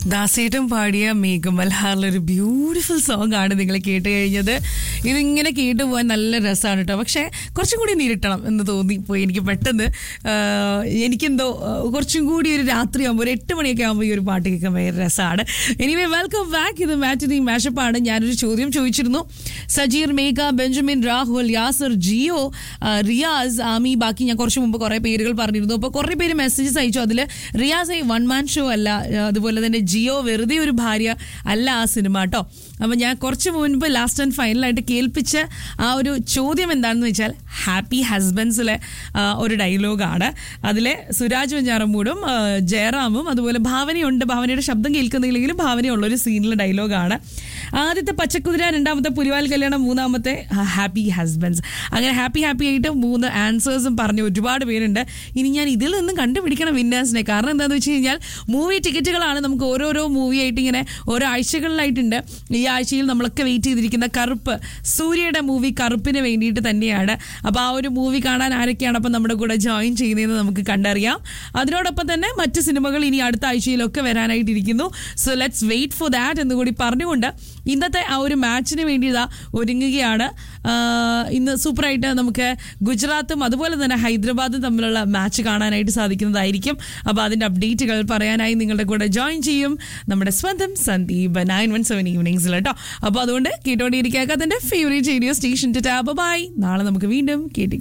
ദാസേട്ടൻ പാടിയ മേഘമൽഹാറിലെ ഒരു ബ്യൂട്ടിഫുൾ സോങ് ആണ് നിങ്ങൾ കേട്ട് കഴിഞ്ഞത് ഇതിങ്ങനെ കേട്ടു പോകാൻ നല്ല രസമാണ് കേട്ടോ പക്ഷേ കുറച്ചും കൂടി നീരിട്ടണം എന്ന് തോന്നിപ്പോയി എനിക്ക് പെട്ടെന്ന് ആഹ്, എനിക്കെന്തോ ആഹ്, കുറച്ചും കൂടി ഒരു രാത്രി ആകുമ്പോൾ ഒരു എട്ട് മണിയൊക്കെ ആകുമ്പോൾ ഈ ഒരു പാട്ട് കേൾക്കാൻ ഭയങ്കര രസമാണ് എനിവേ വെൽക്കം ബാക്ക് ഇത് മാറ്റിനി മാഷപ്പാണ് ഞാനൊരു ചോദ്യം ചോദിച്ചിരുന്നു സജീർ മേഘ ബെഞ്ചമിൻ രാഹുൽ യാസർ ജിയോ ആ, റിയാസ് ആമി ബാക്കി ഞാൻ കുറച്ച് മുമ്പ് കുറേ പേരുകൾ പറഞ്ഞിരുന്നു അപ്പോൾ കുറേ പേര് മെസ്സേജസ് അയച്ചു അതിൽ റിയാസ് വൺ മാൻ ഷോ അല്ല ആ, അതുപോലെ തന്നെ ജിയോ വെറുതെ ഒരു ഭാര്യ അല്ല ആ സിനിമ കേട്ടോ അപ്പം ഞാൻ കുറച്ച് മുൻപ് ലാസ്റ്റ് ആൻഡ് ഫൈനലായിട്ട് കേൾപ്പിച്ച ആ ഒരു ചോദ്യം എന്താണെന്ന് വെച്ചാൽ ഹാപ്പി ഹസ്ബൻഡ്സിലെ ആ, ഒരു ഡയലോഗാണ് അതിലെ സുരാജ് വെഞ്ഞാറമ്മൂടും ആ, ജയറാമും അതുപോലെ ഭാവനയുണ്ട് ഭാവനയുടെ ശബ്ദം കേൾക്കുന്നില്ലെങ്കിലും ഭാവനയുള്ള ഒരു സീനിലെ ഡയലോഗാണ് ആദ്യത്തെ പച്ചക്കുതിര രണ്ടാമത്തെ പുലിവാൽ കല്യാണം മൂന്നാമത്തെ ഹാപ്പി ഹസ്ബൻഡ്സ് അങ്ങനെ ഹാപ്പി ഹാപ്പി ആയിട്ട് മൂന്ന് ആൻസേഴ്സും പറഞ്ഞ ഒരുപാട് പേരുണ്ട് ഇനി ഞാൻ ഇതിൽ നിന്നും കണ്ടുപിടിക്കണം വിന്നേഴ്സിനെ കാരണം എന്താണെന്ന് വെച്ച് കഴിഞ്ഞാൽ മൂവി ടിക്കറ്റുകളാണ് നമുക്ക് ഓരോരോ മൂവി ആയിട്ട് ഇങ്ങനെ ഓരോ ആഴ്ചകളിലായിട്ടുണ്ട് ഈ ആഴ്ചയിൽ നമ്മളൊക്കെ വെയിറ്റ് ചെയ്തിരിക്കുന്ന കറുപ്പ് സൂര്യയുടെ മൂവി കറുപ്പിന് വേണ്ടിയിട്ട് തന്നെയാണ് അപ്പോൾ ആ ഒരു മൂവി കാണാൻ ആരൊക്കെയാണ് അപ്പം നമ്മുടെ കൂടെ ജോയിൻ ചെയ്യുന്നതെന്ന് നമുക്ക് കണ്ടറിയാം അതിനോടൊപ്പം തന്നെ മറ്റ് സിനിമകൾ ഇനി അടുത്ത ആഴ്ചയിലൊക്കെ വരാനായിട്ടിരിക്കുന്നു so let's wait for that എന്ന് കൂടി പറഞ്ഞുകൊണ്ട് ഇന്നത്തെ ആ ഒരു മാച്ചിന് വേണ്ടി ഇതാ ഒരുങ്ങുകയാണ് ആഹ് ഇന്ന് സൂപ്പറായിട്ട് നമുക്ക് ഗുജറാത്തും അതുപോലെ തന്നെ ഹൈദരാബാദും തമ്മിലുള്ള മാച്ച് കാണാനായിട്ട് സാധിക്കുന്നതായിരിക്കും അപ്പോൾ അതിൻ്റെ അപ്ഡേറ്റുകൾ പറയാനായി നിങ്ങളുടെ കൂടെ ജോയിൻ ചെയ്യും നമ്മുടെ സ്വന്തം സന്ദീപ് നയൻ വൺ സെവൻ ഈവനിങ്സിൽ കേട്ടോ അപ്പോൾ അതുകൊണ്ട് കേട്ടോണ്ടിരിക്കുക അതിൻ്റെ ഫേവറേറ്റ് റേഡിയോ സ്റ്റേഷൻ ടാബ് ബൈ നാളെ നമുക്ക് വീണ്ടും കേട്ടി